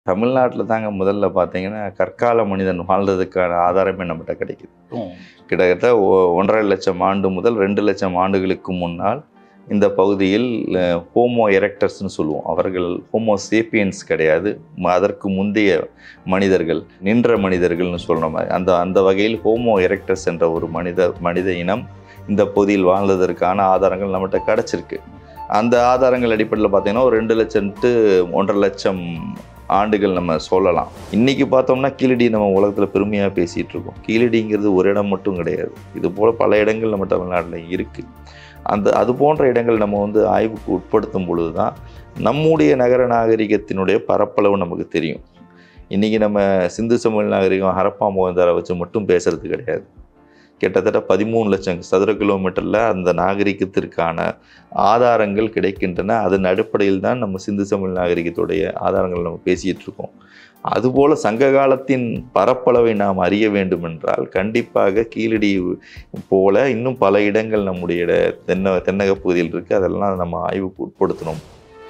தமிழ்நாட்டில் தாங்க முதல்ல பார்த்தீங்கன்னா கற்கால மனிதன் வாழ்ந்ததுக்கான ஆதாரமே நம்மகிட்ட கிடைக்குது கிட்டத்தட்ட ஒ- ஒன்றரை லட்சம் ஆண்டு முதல் ரெண்டு லட்சம் ஆண்டுகளுக்கு முன்னால் இந்த பகுதியில் ஹோமோ எரெக்டர்ஸ்னு சொல்லுவோம் அவர்கள் ஹோமோ சேப்பியன்ஸ் கிடையாது ம- அதற்கு முந்தைய மனிதர்கள் நின்ற மனிதர்கள்னு சொல்கிற மாதிரி அந்த அந்த வகையில் ஹோமோ எரெக்டர்ஸ் என்ற ஒரு மனித மனித இனம் இந்த பகுதியில் வாழ்ந்ததற்கான ஆதாரங்கள் நம்மகிட்ட கிடச்சிருக்கு அந்த ஆதாரங்கள் அடிப்படையில் பார்த்தீங்கன்னா ஒரு ரெண்டு லட்சம் டு ஒன்றரை லட்சம் ஆண்டுகள் நம்ம சொல்லலாம் இன்னைக்கு பார்த்தோம்னா கீழடி நம்ம உலகத்தில் பெருமையாக பேசிகிட்டு இருக்கோம் கீழடிங்கிறது ஒரு இடம் மட்டும் கிடையாது இது போல் பல இடங்கள் நம்ம தமிழ்நாட்டில் இருக்குது அந்த அது போன்ற இடங்கள் நம்ம வந்து ஆய்வுக்கு உட்படுத்தும் பொழுது தான் நம்முடைய நகர நாகரிகத்தினுடைய பரப்பளவு நமக்கு தெரியும் இன்றைக்கி நம்ம சிந்து சமவெளி நாகரிகம் ஹரப்பா மோகந்தாரை வச்சு மட்டும் பேசுறது கிடையாது கிட்டத்தட்ட பதிமூணு லட்சம் சதுர கிலோமீட்டரில் அந்த நாகரிகத்திற்கான ஆதாரங்கள் கிடைக்கின்றன அதன் அடிப்படையில் தான் நம்ம சிந்து சமவெளி நாகரிகத்துடைய ஆதாரங்கள் நம்ம பேசிகிட்டு இருக்கோம் அதுபோல் சங்க காலத்தின் பரப்பளவை நாம் அறிய வேண்டும் என்றால் கண்டிப்பாக கீழடி போல இன்னும் பல இடங்கள் நம்முடைய இட- தென்ன தென்னக பகுதியில் இருக்குது அதெல்லாம் நம்ம ஆய்வுக்கு உட்படுத்தணும்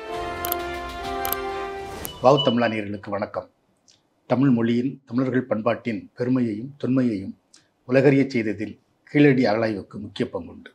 வாவு தமிழானியர்களுக்கு வணக்கம் தமிழ் மொழியின் தமிழர்கள் பண்பாட்டின் பெருமையையும் தொன்மையையும் உலகறியச் செய்ததில் கீழடி அகழாய்வுக்கு முக்கிய பங்குண்டு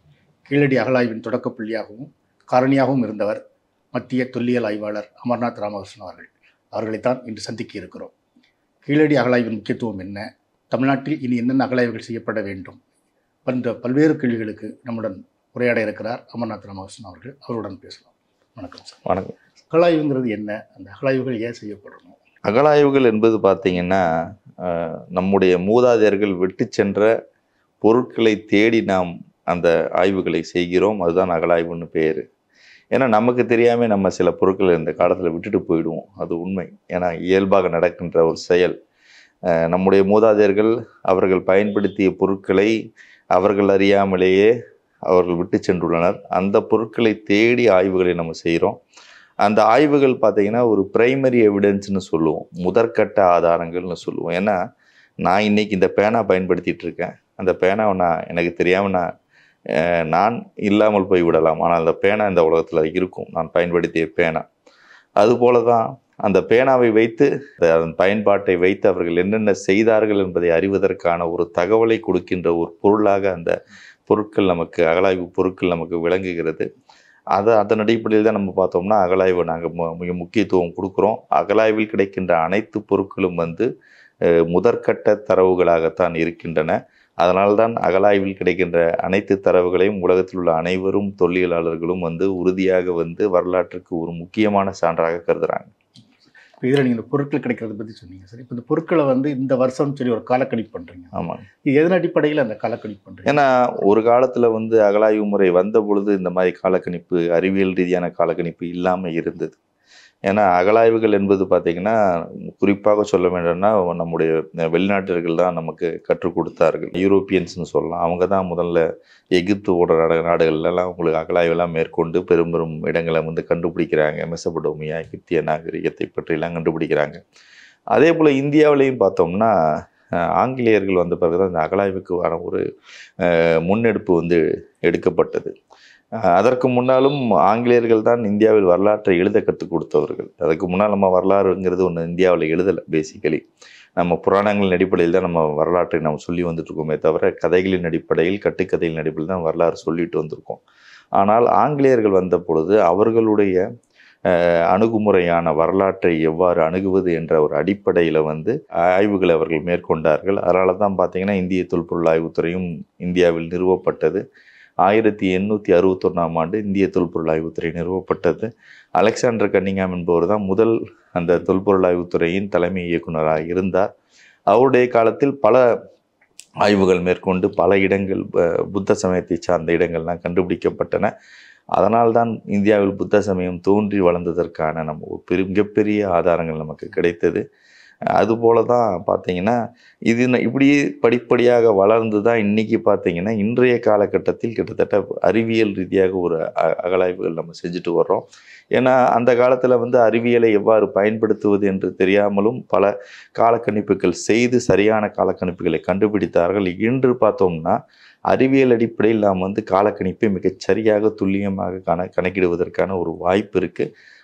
கீழடி அகழாய்வின் தொடக்கப் புள்ளியாகவும் காரணியாகவும் இருந்தவர் மத்திய தொல்லியல் ஆய்வாளர் அமர்நாத் ராமகிருஷ்ணன் அவர்கள் அவர்களைத்தான் இன்று சந்திக்க இருக்கிறோம் கீழடி அகழாய்வின் முக்கியத்துவம் என்ன தமிழ்நாட்டில் இனி என்னென்ன அகழாய்வுகள் செய்யப்பட வேண்டும் போன்ற பல்வேறு கேள்விகளுக்கு நம்முடன் உரையாட இருக்கிறார் அமர்நாத் ராமகிருஷ்ணன் அவர்கள் அவருடன் பேசலாம் வணக்கம் சார் வணக்கம் அகழாய்வுங்கிறது என்ன அந்த அகழாய்வுகள் ஏன் செய்யப்படணும் அகழாய்வுகள் என்பது பார்த்தீங்கன்னா அஹ், நம்முடைய மூதாதையர்கள் விட்டு சென்ற பொருட்களை தேடி நாம் அந்த ஆய்வுகளை செய்கிறோம் அதுதான் அகழாய்வுன்னு பேர் ஏன்னா நமக்கு தெரியாமல் நம்ம சில பொருட்களை இந்த காலத்தில் விட்டுட்டு போயிடுவோம் அது உண்மை ஏன்னா இயல்பாக நடக்கின்ற ஒரு செயல் அஹ், நம்முடைய மூதாதையர்கள் அவர்கள் பயன்படுத்திய பொருட்களை அவர்கள் அறியாமலேயே அவர்கள் விட்டு சென்றுள்ளனர் அந்த பொருட்களை தேடி ஆய்வுகளை நம்ம செய்கிறோம் அந்த ஆய்வுகள் பார்த்தீங்கன்னா ஒரு பிரைமரி எவிடன்ஸ்னு சொல்லுவோம் முதற்கட்ட ஆதாரங்கள்னு சொல்லுவோம் ஏன்னா நான் இன்னைக்கு இந்த பேனா பயன்படுத்திட்டு இருக்கேன் அந்த பேனாவை நான் எனக்கு தெரியாமல் நான் அஹ், நான் இல்லாமல் போய் விடலாம் ஆனால் அந்த பேனா இந்த உலகத்தில் இருக்கும் நான் பயன்படுத்திய பேனா அதுபோல தான் அந்த பேனாவை வைத்து அந்த- அதன் பயன்பாட்டை வைத்து அவர்கள் என்னென்ன செய்தார்கள் என்பதை அறிவதற்கான ஒரு தகவலை கொடுக்கின்ற ஒரு பொருளாக அந்த பொருட்கள் நமக்கு அகழாய்வு பொருட்கள் நமக்கு விளங்குகிறது அதை அதன் அடிப்படையில் தான் நம்ம பார்த்தோம்னா அகழாய்வு நாங்கள் மிக முக்கியத்துவம் கொடுக்குறோம் அகழாய்வில் கிடைக்கின்ற அனைத்து பொருட்களும் வந்து அஹ், முதற்கட்ட தரவுகளாகத்தான் இருக்கின்றன அதனால்தான் அகழாய்வில் கிடைக்கின்ற அனைத்து தரவுகளையும் உலகத்தில் உள்ள அனைவரும் தொல்லியலாளர்களும் வந்து உறுதியாக வந்து வரலாற்றுக்கு ஒரு முக்கியமான சான்றாக கருதுறாங்க இப்போ இதில் நீங்கள் இந்த பொருட்கள் கிடைக்கிறத பற்றி சொன்னீங்க சார் இப்போ இந்த பொருட்களை வந்து இந்த வருஷம் சொல்லி ஒரு காலக்கணிப்பு பண்ணுறீங்க ஆமாம் இது எதன் அடிப்படையில் அந்த காலக்கணிப்பு பண்ணுறீங்க ஏன்னா ஒரு காலத்தில் வந்து அகழாய்வு முறை வந்த பொழுது இந்த மாதிரி காலக்கணிப்பு அறிவியல் ரீதியான காலக்கணிப்பு இல்லாமல் இருந்தது ஏன்னா அகழாய்வுகள் என்பது பார்த்திங்கன்னா குறிப்பாக சொல்ல வேண்டும்னா நம்முடைய வெளிநாட்டர்கள் தான் நமக்கு கற்றுக் கொடுத்தார்கள் யூரோப்பியன்ஸ்னு சொல்லலாம் அவங்க தான் முதல்ல எகிப்து போன்ற நாடு நாடுகள்லாம் உங்களுக்கு அகழாய்வெல்லாம் மேற்கொண்டு பெரும் பெரும் இடங்களை வந்து கண்டுபிடிக்கிறாங்க மெசபடோமியா எகிப்திய நாகரிகத்தை பற்றியெல்லாம் கண்டுபிடிக்கிறாங்க அதே போல் இந்தியாவிலையும் பார்த்தோம்னா அஹ், ஆங்கிலேயர்கள் வந்த பிறகு தான் இந்த அகழாய்வுக்கு வர ஒரு அஹ், முன்னெடுப்பு வந்து எடுக்கப்பட்டது அஹ், அதற்கு முன்னாலும் ஆங்கிலேயர்கள் தான் இந்தியாவில் வரலாற்றை எழுத கற்றுக் கொடுத்தவர்கள் அதுக்கு முன்னால் நம்ம வரலாறுங்கிறது ஒன்று இந்தியாவில் எழுதலை பேசிக்கலி நம்ம புராணங்களின் அடிப்படையில் தான் நம்ம வரலாற்றை நம்ம சொல்லி வந்துட்டு இருக்கோமே தவிர கதைகளின் அடிப்படையில் கட்டுக்கதைகளின் அடிப்படையில் தான் வரலாறு சொல்லிட்டு வந்திருக்கோம் ஆனால் ஆங்கிலேயர்கள் வந்த பொழுது அவர்களுடைய அஹ், அணுகுமுறையான வரலாற்றை எவ்வாறு அணுகுவது என்ற ஒரு அடிப்படையில் வந்து ஆய்வுகளை அவர்கள் மேற்கொண்டார்கள் அதனால தான் பார்த்தீங்கன்னா இந்திய தொல்பொருள் ஆய்வுத்துறையும் இந்தியாவில் நிறுவப்பட்டது ஆயிரத்தி எண்ணூற்றி அறுபத்தொன்னாம் ஆண்டு இந்திய தொல்பொருள் ஆய்வுத்துறை நிறுவப்பட்டது அலெக்சாண்டர் கன்னிங்காம் என்பவர் தான் முதல் அந்த தொல்பொருள் ஆய்வுத்துறையின் தலைமை இயக்குனராக இருந்தார் அவருடைய காலத்தில் பல ஆய்வுகள் மேற்கொண்டு பல இடங்கள் ப- புத்த சமயத்தை சார்ந்த இடங்கள்லாம் கண்டுபிடிக்கப்பட்டன அதனால்தான் இந்தியாவில் புத்த சமயம் தோன்றி வளர்ந்ததற்கான நம்ம ஒரு பெரு மிகப்பெரிய ஆதாரங்கள் நமக்கு கிடைத்தது அதுபோல தான் பார்த்தீங்கன்னா இது ந- இப்படியே படிப்படியாக வளர்ந்து தான் இன்றைக்கி பார்த்தீங்கன்னா இன்றைய காலகட்டத்தில் கிட்டத்தட்ட அறிவியல் ரீதியாக ஒரு அ- அகழாய்வுகள் நம்ம செஞ்சுட்டு வர்றோம் ஏன்னா அந்த காலத்தில் வந்து அறிவியலை எவ்வாறு பயன்படுத்துவது என்று தெரியாமலும் பல காலக்கணிப்புகள் செய்து சரியான காலக்கணிப்புகளை கண்டுபிடித்தார்கள் இன்று பார்த்தோம்னா அறிவியல் அடிப்படையில் நாம் வந்து காலக்கணிப்பை மிகச் சரியாக துல்லியமாக கண கணக்கிடுவதற்கான ஒரு வாய்ப்பு இருக்குது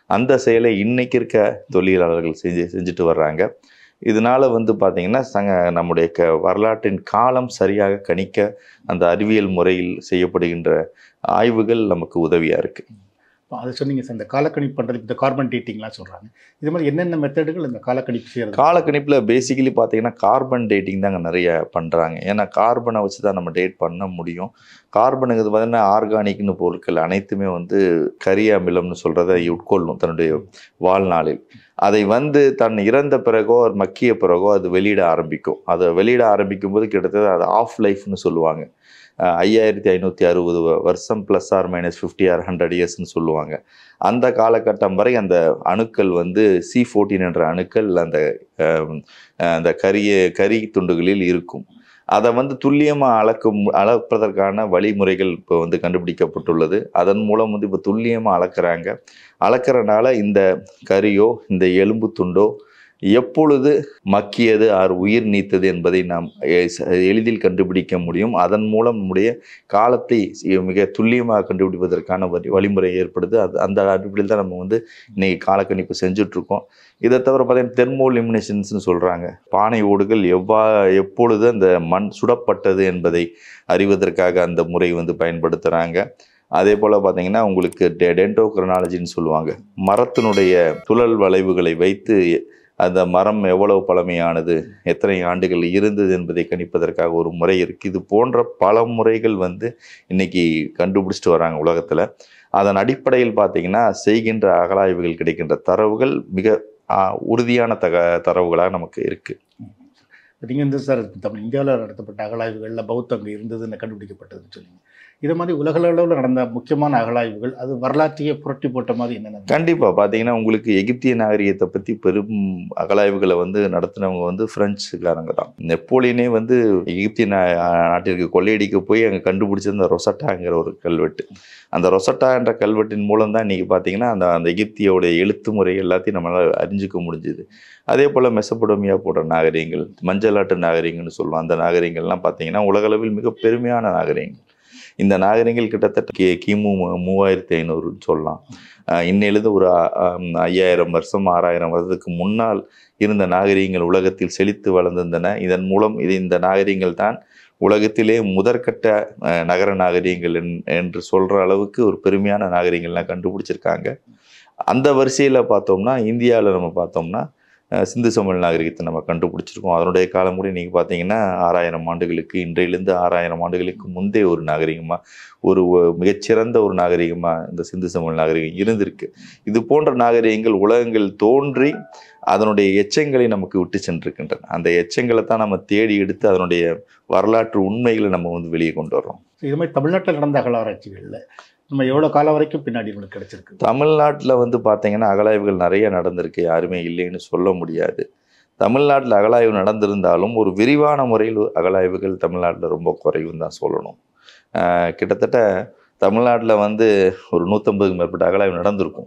அந்த செயலை இன்னைக்கு இருக்க தொழிலாளர்கள் செஞ்சு செஞ்சுட்டு வர்றாங்க இதனால வந்து பார்த்தீங்கன்னா சங்க நம்முடைய க வரலாற்றின் காலம் சரியாக கணிக்க அந்த அறிவியல் முறையில் செய்யப்படுகின்ற ஆய்வுகள் நமக்கு உதவியாக இருக்கு இப்போ அதை சொன்னீங்க சார் இந்த காலக்கணிப்பு பண்ணுறது இந்த கார்பன் டேட்டிங்லாம் சொல்கிறாங்க இது மாதிரி என்னென்ன மெத்தடுகள் இந்த காலக்கணிப்பு செய்கிறது காலக்கணிப்பில் பேசிக்கலி பார்த்தீங்கன்னா கார்பன் டேட்டிங் தாங்க நிறைய பண்ணுறாங்க ஏன்னா கார்பனை வச்சு தான் நம்ம டேட் பண்ண முடியும் கார்பனுங்கிறது பார்த்தீங்கன்னா ஆர்கானிக்னு பொருட்கள் அனைத்துமே வந்து கரிய அமிலம்னு சொல்கிறத உட்கொள்ளும் தன்னுடைய வாழ்நாளில் அதை வந்து தன் இறந்த பிறகோ அது மக்கிய பிறகோ அது வெளியிட ஆரம்பிக்கும் அதை வெளியிட ஆரம்பிக்கும் போது கிட்டத்தட்ட அது ஆஃப் லைஃப்னு சொல்லுவாங்க அஹ் ஐயாயிரத்தி ஐநூற்றி அறுபது வருஷம் plus or minus fifty or hundred இயர்ஸ்னு சொல்லுவாங்க அந்த காலகட்டம் வரை அந்த அணுக்கள் வந்து சி ஃபோர்டீன் என்ற அணுக்கள் அந்த அஹ், அந்த கரிய கரி துண்டுகளில் இருக்கும் அதை வந்து துல்லியமாக அளக்கும் அளப்பதற்கான வழிமுறைகள் இப்போ வந்து கண்டுபிடிக்கப்பட்டுள்ளது அதன் மூலம் வந்து இப்போ துல்லியமாக அளக்குறாங்க அளக்கிறனால இந்த கரியோ இந்த எலும்பு துண்டோ எப்பொழுது மக்கியது ஆர் உயிர் நீத்தது என்பதை நாம் எ- ச- எளிதில் கண்டுபிடிக்க முடியும் அதன் மூலம் நம்முடைய காலத்தை சி- மிக துல்லியமாக கண்டுபிடிப்பதற்கான வழி வழிமுறை ஏற்படுது அது அந்த அடிப்படையில் தான் நம்ம வந்து இன்னைக்கு காலக்கணிப்பு செஞ்சுட்டு இருக்கோம் இதை தவிர பார்த்தீங்கன்னா தெர்மோ லிமினேஷன்ஸ்னு சொல்கிறாங்க பானை ஓடுகள் எவ்வா எப்பொழுது அந்த மண் சுடப்பட்டது என்பதை அறிவதற்காக அந்த முறை வந்து பயன்படுத்துகிறாங்க அதே போல் பார்த்தீங்கன்னா உங்களுக்கு டெ டென்டோக்ரனாலஜின்னு சொல்லுவாங்க மரத்தினுடைய துழல் வளைவுகளை வைத்து அந்த மரம் எவ்வளவு பழமையானது எத்தனை ஆண்டுகள் இருந்தது என்பதை கணிப்பதற்காக ஒரு முறை இருக்குது இது போன்ற பல முறைகள் வந்து இன்னைக்கு கண்டுபிடிச்சிட்டு வராங்க உலகத்தில் அதன் அடிப்படையில் பார்த்தீங்கன்னா செய்கின்ற அகழாய்வுகள் கிடைக்கின்ற தரவுகள் மிக ஆ, உறுதியான தக தரவுகளாக நமக்கு இருக்குது நீங்கள் இந்த சார் தமிழ் இந்தியாவில் நடத்தப்பட்ட அகழாய்வுகளில் பௌத்தம் அங்கே இருந்ததுன்னு கண்டுபிடிக்கப்பட்டதுன்னு சொன்னீங்க இது மாதிரி உலக அளவில் நடந்த முக்கியமான அகழாய்வுகள் அது வரலாற்றையே புரட்டி போட்ட மாதிரி என்னென்ன கண்டிப்பாக பார்த்தீங்கன்னா உங்களுக்கு எகிப்திய நாகரிகத்தை பற்றி பெரும் அகழாய்வுகளை வந்து நடத்தினவங்க வந்து பிரெஞ்சுக்காரங்க தான் நெப்போலியனே வந்து எகிப்திய நா நாட்டிற்கு கொள்ளையடிக்க போய் அங்கே கண்டுபிடிச்சது அந்த ரொசட்டாங்கிற ஒரு கல்வெட்டு அந்த ரொசட்டா என்ற கல்வெட்டின் மூலம் தான் இன்றைக்கி பார்த்தீங்கன்னா அந்த அந்த எகிப்தியோடைய எழுத்து முறை எல்லாத்தையும் நம்மளால் அறிஞ்சிக்க முடிஞ்சுது அதே போல் மெசபடோமியா போன்ற நாகரிகங்கள் மஞ்சளாட்டு நாகரிகங்கள்னு சொல்லுவோம் அந்த நாகரிகங்கள்லாம் பார்த்தீங்கன்னா உலகளவில் மிக பெருமையான நாகரிகங்கள் இந்த நாகரிகங்கள் கிட்டத்தட்ட கி கிமு மூ- மூவாயிரத்தி ஐநூறுன்னு சொல்லலாம் அஹ் இன்னையிலிருந்து ஒரு அ- அம், ஐயாயிரம் வருஷம் ஆறாயிரம் வருடத்துக்கு முன்னால் இருந்த நாகரிகங்கள் உலகத்தில் செழித்து வளர்ந்திருந்தன இதன் மூலம் இது இந்த நாகரிகங்கள் தான் உலகத்திலே முதற்கட்ட அஹ், நகர நாகரிகங்கள் என்- என்று சொல்கிற அளவுக்கு ஒரு பெருமையான நாகரிகங்கள்லாம் கண்டுபிடிச்சிருக்காங்க அந்த வரிசையில் பார்த்தோம்னா இந்தியாவில் நம்ம பார்த்தோம்னா அஹ், சிந்து சமவெளி நாகரிகத்தை நம்ம கண்டுபிடிச்சிருக்கோம் அதனுடைய காலம் கூட நீங்கள் பார்த்தீங்கன்னா ஆறாயிரம் ஆண்டுகளுக்கு இன்றையிலிருந்து ஆறாயிரம் ஆண்டுகளுக்கு முந்தைய ஒரு நாகரிகமாக ஒரு ஒ- மிகச்சிறந்த ஒரு நாகரிகமாக இந்த சிந்து சமவெளி நாகரிகம் இருந்திருக்கு இது போன்ற நாகரிகங்கள் உலகங்கள் தோன்றி அதனுடைய எச்சங்களை நமக்கு விட்டு சென்றிருக்கின்றன அந்த எச்சங்களை தான் நம்ம தேடி எடுத்து அதனுடைய வரலாற்று உண்மைகளை நம்ம வந்து வெளியே கொண்டு வர்றோம் இது மாதிரி தமிழ்நாட்டில் நடந்த அகழாராய்ச்சிகளில் நம்ம எவ்வளோ காலம் வரைக்கும் பின்னாடி நம்மளுக்கு கிடைச்சிருக்கு தமிழ்நாட்டில் வந்து பார்த்தீங்கன்னா அகழாய்வுகள் நிறைய நடந்திருக்கு யாருமே இல்லைன்னு சொல்ல முடியாது தமிழ்நாட்டில் அகழாய்வு நடந்திருந்தாலும் ஒரு விரிவான முறையில் அகழாய்வுகள் தமிழ்நாட்டில் ரொம்ப குறைவுன்னு தான் சொல்லணும் ஆஹ் கிட்டத்தட்ட தமிழ்நாட்டில் வந்து ஒரு நூற்றம்பதுக்கு மேற்பட்ட அகழாய்வு நடந்திருக்கும்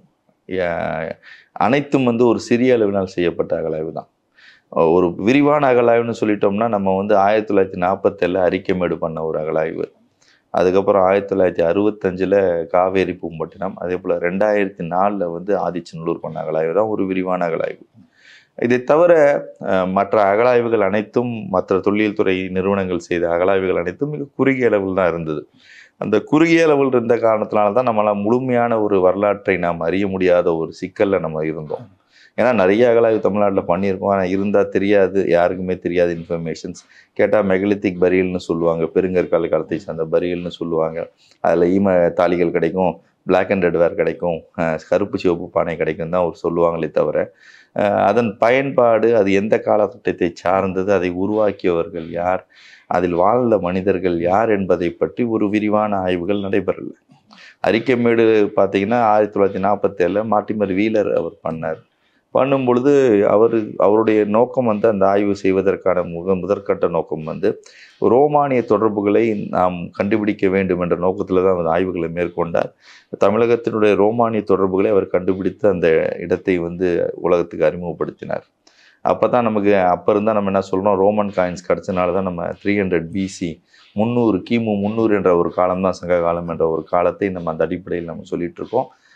ஆஹ் அனைத்தும் வந்து ஒரு சிறிய அளவினால் செய்யப்பட்ட அகழாய்வு தான் ஒரு விரிவான அகழாய்வுன்னு சொல்லிட்டோம்னா நம்ம வந்து ஆயிரத்தி தொள்ளாயிரத்தி நாற்பத்தேழில் அறிக்கைமேடு பண்ண ஒரு அகழாய்வு அதுக்கப்புறம் ஆயிரத்தி தொள்ளாயிரத்தி அறுபத்தஞ்சில் காவேரி பூம்பட்டினம் அதே போல் ரெண்டாயிரத்தி நாலில் வந்து ஆதிச்சநல்லூர் பண்ண அகழாய்வு தான் ஒரு விரிவான அகழாய்வு இதை தவிர அஹ், மற்ற அகழாய்வுகள் அனைத்தும் மற்ற தொல்லியல் துறை நிறுவனங்கள் செய்த அகழாய்வுகள் அனைத்தும் மிக குறுகிய அளவில் தான் இருந்தது அந்த குறுகிய அளவில் இருந்த காரணத்தினால தான் நம்மளால் முழுமையான ஒரு வரலாற்றை நாம் அறிய முடியாத ஒரு சிக்கலில் நம்ம இருந்தோம் ஏன்னா நிறைய அகழாய்வு தமிழ்நாட்டில் பண்ணியிருக்கோம் ஆனால் இருந்தால் தெரியாது யாருக்குமே தெரியாது இன்ஃபர்மேஷன்ஸ் கேட்டால் மெகலித்திக் பரியல்னு சொல்லுவாங்க பெருங்கற்கால காலத்தை சார்ந்த பரியல்னு சொல்லுவாங்க அதில் ஈம தாலிகள் கிடைக்கும் Black அண்ட் ரெட் வேர் கிடைக்கும் அஹ் கருப்பு சிவப்பு பானை கிடைக்கும் தான் ஒரு சொல்லுவாங்களே தவிர அஹ் அதன் பயன்பாடு அது எந்த காலகட்டத்தை சார்ந்தது அதை உருவாக்கியவர்கள் யார் அதில் வாழ்ந்த மனிதர்கள் யார் என்பதை பற்றி ஒரு விரிவான ஆய்வுகள் நடைபெறல அரிக்கமேடு பார்த்தீங்கன்னா ஆயிரத்தி தொள்ளாயிரத்தி நாற்பத்தேழில் மார்ட்டிமர் வீலர் அவர் பண்ணார் பண்ணும் பொழுது அவர் அவருடைய நோக்கம் வந்து அந்த ஆய்வு செய்வதற்கான முக முதற்கட்ட நோக்கம் வந்து ரோமானிய தொடர்புகளை நாம் கண்டுபிடிக்க வேண்டும் என்ற நோக்கத்தில் தான் அந்த ஆய்வுகளை மேற்கொண்டார் தமிழகத்தினுடைய ரோமானிய தொடர்புகளை அவர் கண்டுபிடித்து அந்த இடத்தை வந்து உலகத்துக்கு அறிமுகப்படுத்தினார் அப்போ தான் நமக்கு அப்போ இருந்தால் நம்ம என்ன சொல்கிறோம் ரோமன் காயின்ஸ் கிடச்சனால தான் நம்ம த்ரீ ஹண்ட்ரட் பிசி முந்நூறு கிமு முந்நூறு என்ற ஒரு காலம் தான் சங்க காலம் என்ற ஒரு காலத்தை நம்ம அந்த அடிப்படையில் நம்ம சொல்லிட்டு இருக்கோம்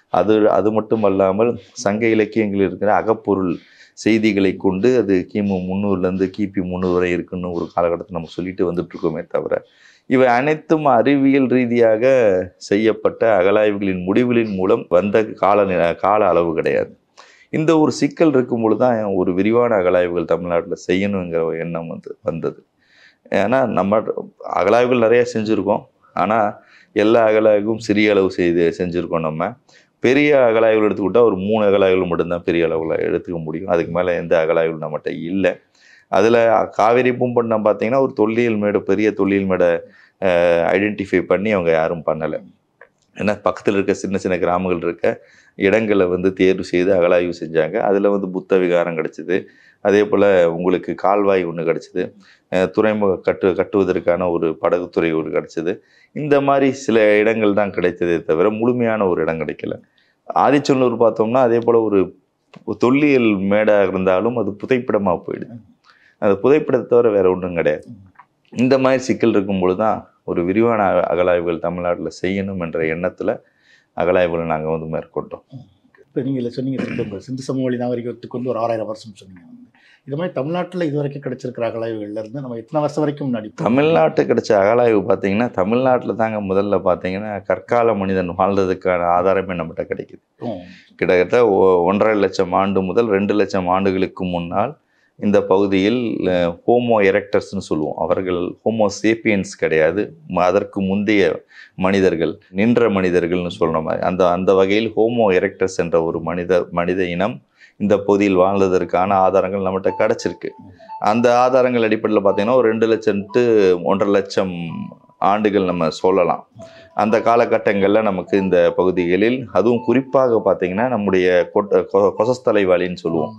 அது அது மட்டும் அல்லாமல் சங்க இலக்கியங்களில் இருக்கிற அகப்பொருள் செய்திகளை கொண்டு அது கிமு முந்நூறுலேருந்து கிபி முந்நூறு வரை இருக்குன்னு ஒரு காலகட்டத்தை நம்ம சொல்லிட்டு வந்துட்டு இருக்கோமே தவிர இவை அனைத்தும் அறிவியல் ரீதியாக செய்யப்பட்ட அகலாய்வுகளின் முடிவுகளின் மூலம் வந்த கால நி- கால அளவு கிடையாது இந்த ஒரு சிக்கல் இருக்கும் பொழுது தான் ஒரு விரிவான அகலாய்வுகள் தமிழ்நாட்டில் செய்யணுங்கிற ஒரு எண்ணம் வந்து வந்தது ஏன்னா நம்ம அகலாய்வுகள் நிறைய செஞ்சுருக்கோம் ஆனால் எல்லா அகலாய்வும் சிறிய அளவு செய்து செஞ்சுருக்கோம் நம்ம பெரிய அகலாய்வுகள் எடுத்துக்கிட்டால் ஒரு மூணு அகலாய்வுகள் மட்டும்தான் பெரிய அளவில் எடுத்துக்க முடியும் அதுக்கு மேலே எந்த அகலாய்வுகள் நம்மகிட்ட இல்லை அதில் காவேரி பூம்பட்டினம் பார்த்தீங்கன்னா ஒரு தொல்லியல் மேடை பெரிய தொல்லியல் மேடை ஐடென்டிஃபை பண்ணி அவங்க யாரும் பண்ணலை ஏன்னா பக்கத்தில் இருக்க சின்ன சின்ன கிராமங்கள் இருக்க இடங்களை வந்து தேர்வு செய்து அகலாய்வு செஞ்சாங்க அதில் வந்து புத்த விகாரம் கிடச்சிது அதே போல் உங்களுக்கு கால்வாய் ஒன்று கிடச்சிது துறைமுக கட்டு கட்டுவதற்கான ஒரு படகுத்துறை ஒரு கிடச்சிது இந்த மாதிரி சில இடங்கள் தான் கிடைத்ததே தவிர முழுமையான ஒரு இடம் கிடைக்கல ஆதிச்சநல்லூர் பார்த்தோம்னா அதே போல் ஒரு தொல்லியல் மேடாக இருந்தாலும் அது புதைப்பிடமாக போயிடுது அது புதைப்பிடத்தை தவிர வேற ஒன்றும் கிடையாது இந்த மாதிரி சிக்கல் இருக்கும் பொழுது தான் ஒரு விரிவான அக- அகலாய்வுகள் தமிழ்நாட்டில் செய்யணும் என்ற எண்ணத்தில் அகலாய்வுகளை நாங்கள் வந்து மேற்கொண்டோம் இப்போ நீங்கள் சொன்னீங்க திரும்ப சிந்து சமவெளி நாகரிகத்துக்கு வந்து ஒரு ஆறாயிரம் வருஷம் சொன்னீங்க வந்து இது மாதிரி தமிழ்நாட்டில் இது வரைக்கும் கிடைச்சிருக்கிற அகலாய்வுகள்ல இருந்து நம்ம எத்தனை வருஷம் வரைக்கும் முன்னாடி தமிழ்நாட்டு கிடைச்ச அகலாய்வு பார்த்தீங்கன்னா தமிழ்நாட்டில் தாங்க முதல்ல பார்த்தீங்கன்னா கற்கால மனிதன் வாழ்ந்ததுக்கான ஆதாரமே நம்மகிட்ட கிடைக்குது ம். கிட்டத்தட்ட ஒ- ஒன்றரை லட்சம் ஆண்டு முதல் ரெண்டு லட்சம் ஆண்டுகளுக்கு முன்னால் இந்த பகுதியில் அஹ், ஹோமோ எரெக்டர்ஸ்னு சொல்லுவோம் அவர்கள் ஹோமோ சேப்பியன்ஸ் கிடையாது ம- அதற்கு முந்தைய மனிதர்கள் நின்ற மனிதர்கள்னு சொல்கிற மாதிரி அந்த அந்த வகையில் ஹோமோ எரெக்டர்ஸ் என்ற ஒரு மனித மனித இனம் இந்த பகுதியில் வாழ்ந்ததற்கான ஆதாரங்கள் நம்மகிட்ட கிடச்சிருக்கு அந்த ஆதாரங்கள் அடிப்படையில் பார்த்தீங்கன்னா ஒரு ரெண்டு லட்சம் டு ஒன்றரை லட்சம் ஆண்டுகள் நம்ம சொல்லலாம் அந்த காலகட்டங்களில் நமக்கு இந்த பகுதிகளில் அதுவும் குறிப்பாக பார்த்தீங்கன்னா நம்முடைய கொட்ட கொ- கொசஸ்தலை வாலின்னு சொல்லுவோம்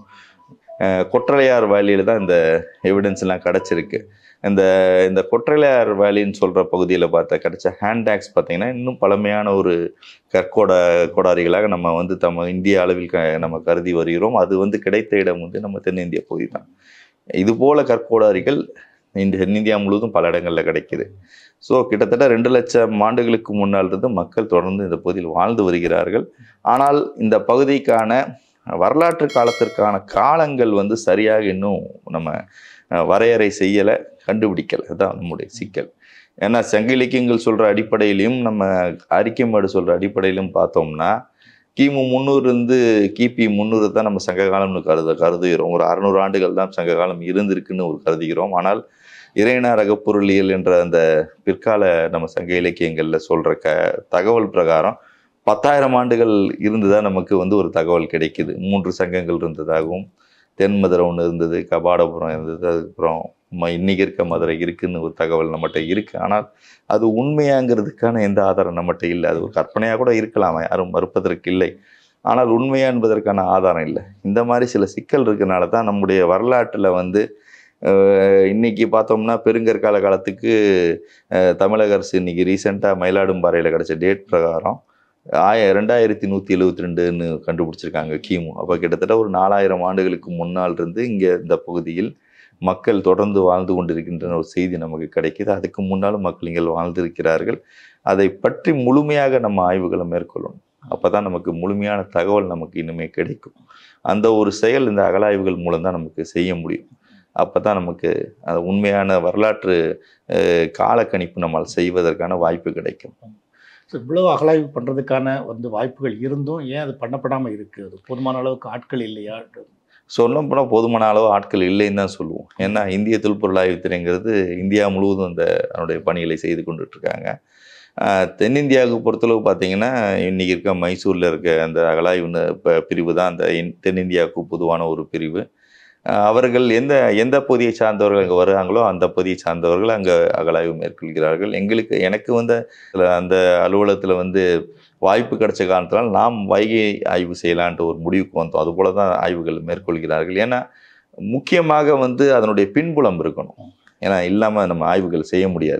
அஹ் கொற்றலையார் வேலியில் தான் இந்த எவிடன்ஸ் எல்லாம் கிடச்சிருக்கு இந்த இந்த கொற்றலையார் வேலின்னு சொல்கிற பகுதியில் பார்த்த கிடைச்ச ஹேண்ட்பேக்ஸ் பார்த்தீங்கன்னா இன்னும் பழமையான ஒரு கற்கோட கோடாரிகளாக நம்ம வந்து தம்ம இந்திய அளவில் க நம்ம கருதி வருகிறோம் அது வந்து கிடைத்த இடம் வந்து நம்ம தென்னிந்திய பகுதி தான் இது போல கற்கோடாரிகள் இந்த தென்னிந்தியா முழுவதும் பல இடங்களில் கிடைக்குது ஸோ கிட்டத்தட்ட ரெண்டு லட்சம் ஆண்டுகளுக்கு முன்னால் இருந்து மக்கள் தொடர்ந்து இந்த பகுதியில் வாழ்ந்து வருகிறார்கள் ஆனால் இந்த பகுதிக்கான வரலாற்று காலத்திற்கான காலங்கள் வந்து சரியாக இன்னும் நம்ம அஹ், வரையறை செய்யலை கண்டுபிடிக்கலை அதுதான் நம்முடைய சிக்கல் ஏன்னா சங்க இலக்கியங்கள் சொல்கிற அடிப்படையிலையும் நம்ம அறிக்கைமேடு சொல்கிற அடிப்படையிலும் பார்த்தோம்னா கிமு முந்நூறுலேருந்து கிபி முந்நூறு தான் நம்ம சங்க காலம்னு கருத கருதுகிறோம் ஒரு அறநூறு ஆண்டுகள் தான் சங்க காலம் இருந்திருக்குன்னு ஒரு கருதுகிறோம் ஆனால் இறையினார் அகப்பொருளியல் என்ற அந்த பிற்கால நம்ம சங்க இலக்கியங்களில் சொல்கிற க தகவல் பிரகாரம் பத்தாயிரம் ஆண்டுகள் இருந்துதான் நமக்கு வந்து ஒரு தகவல் கிடைக்குது மூன்று சங்கங்கள் இருந்ததாகவும் தென்மதுரை ஒன்று இருந்தது கபாடபுரம் இருந்தது அதுக்கப்புறம் ம- இன்னைக்கு இருக்க மதுரை இருக்குன்னு ஒரு தகவல் நம்மகிட்ட இருக்கு ஆனால் அது உண்மையாங்கிறதுக்கான எந்த ஆதாரம் நம்மகிட்ட இல்லை அது ஒரு கற்பனையாக கூட இருக்கலாம் யாரும் மறுப்பதற்கு இல்லை ஆனால் உண்மையா என்பதற்கான ஆதாரம் இல்லை இந்த மாதிரி சில சிக்கல் இருக்கனால தான் நம்முடைய வரலாற்றில் வந்து அஹ், இன்னைக்கு பார்த்தோம்னா பெருங்கற்கால காலத்துக்கு அஹ், தமிழக அரசு இன்னைக்கு ரீசெண்டாக மயிலாடும்பாறையில் கிடைச்ச டேட் பிரகாரம் ஆய ரெண்டாயிரத்தி நூற்றி எழுபத்தி ரெண்டுன்னு கண்டுபிடிச்சிருக்காங்க கிமு அப்போ கிட்டத்தட்ட ஒரு நாலாயிரம் ஆண்டுகளுக்கு முன்னால் இருந்து இங்கே இந்த பகுதியில் மக்கள் தொடர்ந்து வாழ்ந்து கொண்டிருக்கின்ற ஒரு செய்தி நமக்கு கிடைக்குது அதுக்கு முன்னாலும் மக்கள் இங்கே வாழ்ந்திருக்கிறார்கள் அதை பற்றி முழுமையாக நம்ம ஆய்வுகளை மேற்கொள்ளணும் அப்போ தான் நமக்கு முழுமையான தகவல் நமக்கு இனிமே கிடைக்கும் அந்த ஒரு செயல் இந்த அகலாய்வுகள் மூலம் தான் நமக்கு செய்ய முடியும் அப்போ தான் நமக்கு அந்த உண்மையான வரலாற்று அஹ், காலக்கணிப்பு நம்மால் செய்வதற்கான வாய்ப்பு கிடைக்கும் ஸோ இவ்வளவு அகலாய்வு பண்ணுறதுக்கான வந்து வாய்ப்புகள் இருந்தும் ஏன் அது பண்ணப்படாமல் இருக்குது அது போதுமான அளவுக்கு ஆட்கள் இல்லையா சொன்ன போனால் போதுமான அளவு ஆட்கள் இல்லைன்னு தான் சொல்லுவோம் ஏன்னா இந்திய தொல்பொருள் ஆய்வுத்துறைங்கிறது இந்தியா முழுவதும் அந்த அதனுடைய பணிகளை செய்து கொண்டுட்டு இருக்காங்க ஆஹ் தென்னிந்தியாவுக்கு பொறுத்தளவு பார்த்தீங்கன்னா இன்னைக்கு இருக்க மைசூரில் இருக்க அந்த அகலாய்வு ந- ப- பிரிவு தான் அந்த இன்- தென்னிந்தியாவுக்கு பொதுவான ஒரு பிரிவு ஆஹ் அவர்கள் எந்த எந்த பகுதியை சார்ந்தவர்கள் அங்கே வர்றாங்களோ அந்த பகுதியை சார்ந்தவர்கள் அங்கே அகலாய்வு மேற்கொள்கிறார்கள் எங்களுக்கு எனக்கு வந்து அதுல அந்த அலுவலகத்தில் வந்து வாய்ப்பு கிடைச்ச காரணத்தினால் நாம் வைகை ஆய்வு செய்யலான்ட்டு ஒரு முடிவுக்கு வந்தோம் அதுபோல தான் ஆய்வுகள் மேற்கொள்கிறார்கள் ஏன்னா முக்கியமாக வந்து அதனுடைய பின்புலம் இருக்கணும் ஏன்னா இல்லாமல் நம்ம ஆய்வுகள் செய்ய முடியாது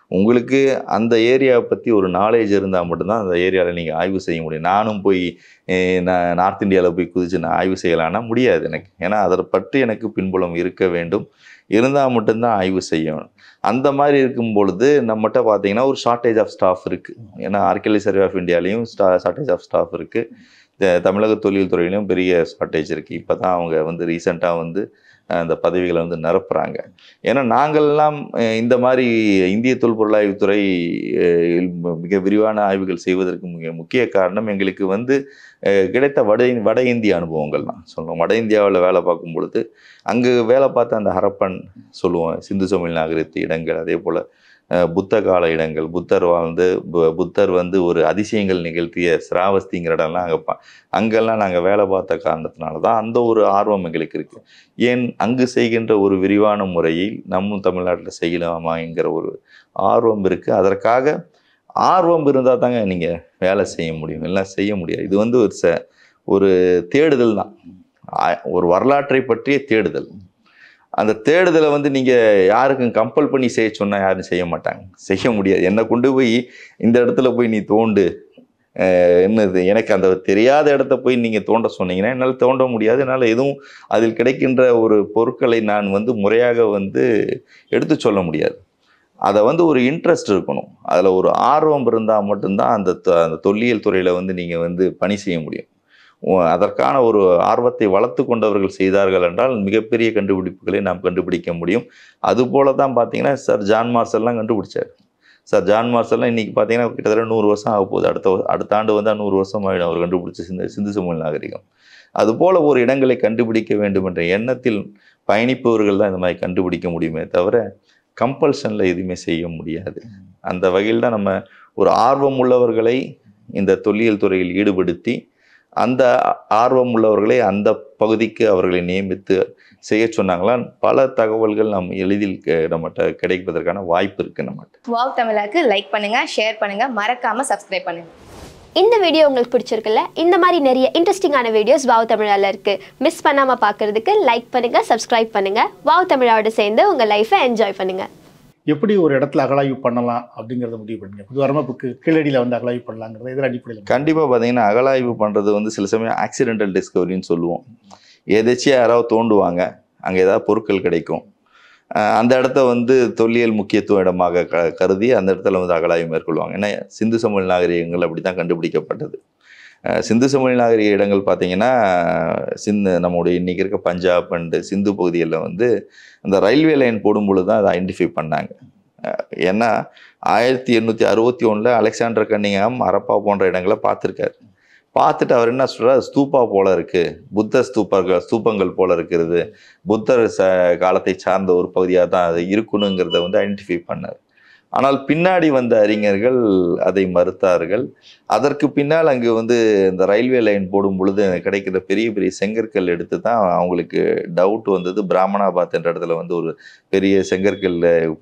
உங்களுக்கு அந்த ஏரியாவை பற்றி ஒரு நாலேஜ் இருந்தால் மட்டும்தான் அந்த ஏரியாவில் நீங்கள் ஆய்வு செய்ய முடியும் நானும் போய் eh, நான் நார்த் இந்தியாவில் போய் குதிச்சு நான் ஆய்வு செய்யலான்னா முடியாது எனக்கு ஏன்னா அதை பற்றி எனக்கு பின்புலம் இருக்க வேண்டும் இருந்தால் மட்டும்தான் ஆய்வு செய்யணும் அந்த மாதிரி இருக்கும் பொழுது நம்மகிட்ட பார்த்தீங்கன்னா ஒரு ஷார்ட்டேஜ் ஆஃப் ஸ்டாஃப் இருக்குது ஏன்னா ஆர்கியலஜி சர்வே ஆஃப் இந்தியாலையும் ஸ்டா ஷார்ட்டேஜ் ஆஃப் ஸ்டாஃப் இருக்குது தமிழக தொழில் துறையிலையும் பெரிய ஷார்ட்டேஜ் இருக்குது இப்போ தான் அவங்க வந்து ரீசெண்டாக வந்து அஹ், அந்த பதவிகளை வந்து நிரப்புறாங்க ஏன்னா நாங்கள்லாம் அஹ், இந்த மாதிரி இந்திய தொல்பொருளாய்வுத்துறை அஹ், மிக விரிவான ஆய்வுகள் செய்வதற்கு மிக முக்கிய காரணம் எங்களுக்கு வந்து அஹ், கிடைத்த வட வட இந்திய அனுபவங்கள் தான் சொல்லுவோம் வட இந்தியாவில் வேலை பார்க்கும் பொழுது அங்கு வேலை பார்த்த அந்த ஹரப்பன் சொல்லுவோம் சிந்து சமவெளி நாகரிகத்து இடங்கள் அதே போல் அஹ், புத்த கால இடங்கள் புத்தர் வாழ்ந்து பு- புத்தர் வந்து ஒரு அதிசயங்கள் நிகழ்த்திய சிராவஸ்திங்கிற இடம்லாம் அங்கே பா அங்கெல்லாம் நாங்கள் வேலை பார்த்த காரணத்தினால தான் அந்த ஒரு ஆர்வம் எங்களுக்கு இருக்குது ஏன் அங்கு செய்கின்ற ஒரு விரிவான முறையில் நம்ம தமிழ்நாட்டில் செய்யலாமா என்கிற ஒரு ஆர்வம் இருக்குது அதற்காக ஆர்வம் இருந்தால் தாங்க நீங்கள் வேலை செய்ய முடியும் எல்லாம் செய்ய முடியாது இது வந்து ஒரு ச ஒரு தேடுதல் தான் ஆ- ஒரு வரலாற்றை பற்றிய தேடுதல் அந்த தேடுதலை வந்து நீங்கள் யாருக்கும் கம்பல் பண்ணி செய்ய சொன்னால் யாரும் செய்ய மாட்டாங்க செய்ய முடியாது என்னை கொண்டு போய் இந்த இடத்துல போய் நீ தோண்டு அஹ் என்னது எனக்கு அந்த தெரியாத இடத்த போய் நீங்கள் தோண்ட சொன்னீங்கன்னா என்னால் தோண்ட முடியாது என்னால் எதுவும் அதில் கிடைக்கின்ற ஒரு பொருட்களை நான் வந்து முறையாக வந்து எடுத்து சொல்ல முடியாது அதை வந்து ஒரு இன்ட்ரெஸ்ட் இருக்கணும் அதில் ஒரு ஆர்வம் இருந்தால் மட்டும்தான் அந்த தொ- அந்த தொல்லியல் துறையில் வந்து நீங்கள் வந்து பணி செய்ய முடியும் உ- அதற்கான ஒரு ஆர்வத்தை வளர்த்து கொண்டவர்கள் செய்தார்கள் என்றால் மிகப்பெரிய கண்டுபிடிப்புகளை நாம் கண்டுபிடிக்க முடியும் அதுபோல தான் பார்த்தீங்கன்னா சார் ஜான் மார்சல்லாம் கண்டுபிடிச்சார் சார் ஜான் மார்சல்லாம் இன்னைக்கு பார்த்தீங்கன்னா கிட்டத்தட்ட நூறு வருஷம் ஆக போகுது அடுத்த வ- அடுத்த ஆண்டு வந்து நூறு வருஷம் ஆகிடும் அவர் கண்டுபிடிச்ச சிந்து சிந்து சமூக நாகரிகம் அதுபோல ஒரு இடங்களை கண்டுபிடிக்க வேண்டும் என்ற எண்ணத்தில் பயணிப்பவர்கள் தான் இந்த மாதிரி கண்டுபிடிக்க முடியுமே தவிர கம்பல்ஷனில் எதுவுமே செய்ய முடியாது அந்த வகையில் தான் நம்ம ஒரு ஆர்வம் உள்ளவர்களை இந்த தொல்லியல் துறையில் ஈடுபடுத்தி அந்த ஆர்வம் உள்ளவர்களை அந்த பகுதிக்கு அவர்களை நியமித்து செய்ய சொன்னாங்களா பல தகவல்கள் நம் எளிதில் கெ- நம்மகிட்ட கிடைப்பதற்கான வாய்ப்பு இருக்கு நம்மகிட்ட வாவ் தமிழாக்கு லைக் பண்ணுங்க ஷேர் பண்ணுங்க மறக்காம சப்ஸ்கிரைப் பண்ணுங்க இந்த வீடியோ உங்களுக்கு பிடிச்சிருக்குல்ல இந்த மாதிரி நிறைய இன்ட்ரெஸ்டிங்கான வீடியோஸ் வாவ் தமிழால இருக்கு மிஸ் பண்ணாம பார்க்கிறதுக்கு லைக் பண்ணுங்க சப்ஸ்கிரைப் பண்ணுங்க வாவ் தமிழாவோட சேர்ந்து உங்க லைஃபை என்ஜாய் பண்ணுங்க எப்படி ஒரு இடத்துல அகழாய்வு பண்ணலாம் அப்படிங்கிறத முடிவு பண்ணுங்க உதாரணமாக இப்போ கீ- கீழடியில் வந்து அகழாய்வு பண்ணலாங்கிறத இதில் அடிப்படையில் கண்டிப்பாக பார்த்தீங்கன்னா அகலாய்வு பண்ணுறது வந்து சில சமயம் ஆக்சிடென்டல் டிஸ்கவரின்னு சொல்லுவோம் எதாச்சியாக யாராவது தோண்டுவாங்க அங்கே ஏதாவது பொருட்கள் கிடைக்கும் அஹ் அந்த இடத்த வந்து தொல்லியல் முக்கியத்துவ இடமாக க கருதி அந்த இடத்துல வந்து அகலாய்வு மேற்கொள்வாங்க ஏன்னா சிந்து சமவெளி நாகரிகங்கள் அப்படி தான் கண்டுபிடிக்கப்பட்டது அஹ் சிந்து சமவெளி நாகரிக இடங்கள் பார்த்தீங்கன்னா சிந்து நம்முடைய இன்றைக்கி இருக்க பஞ்சாப் அண்டு சிந்து பகுதிகளில் வந்து அந்த ரயில்வே லைன் போடும்பொழுது தான் அதை ஐடென்டிஃபை பண்ணாங்க அஹ் ஏன்னா ஆயிரத்தி எண்ணூற்றி அறுபத்தி ஒன்றில் அலெக்சாண்டர் கன்னிங்ஹாம் அரப்பா போன்ற இடங்களை பார்த்துருக்காரு பார்த்துட்டு அவர் என்ன சொல்றாரு ஸ்தூபா போல இருக்கு புத்த ஸ்தூபங்கள் ஸ்தூபங்கள் போல இருக்கிறது புத்தர் ச காலத்தை சார்ந்த ஒரு பகுதியாக தான் அது இருக்கணுங்கிறத வந்து ஐடென்டிஃபை பண்ணார் ஆனால் பின்னாடி வந்த அறிஞர்கள் அதை மறுத்தார்கள் அதற்கு பின்னால் அங்கு வந்து இந்த ரயில்வே லைன் போடும் பொழுது கிடைக்கிற பெரிய பெரிய செங்கற்கள் எடுத்து தான் அவங்களுக்கு டவுட் வந்தது பிராமணாபாத் என்ற இடத்துல வந்து ஒரு பெரிய செங்கற்கல்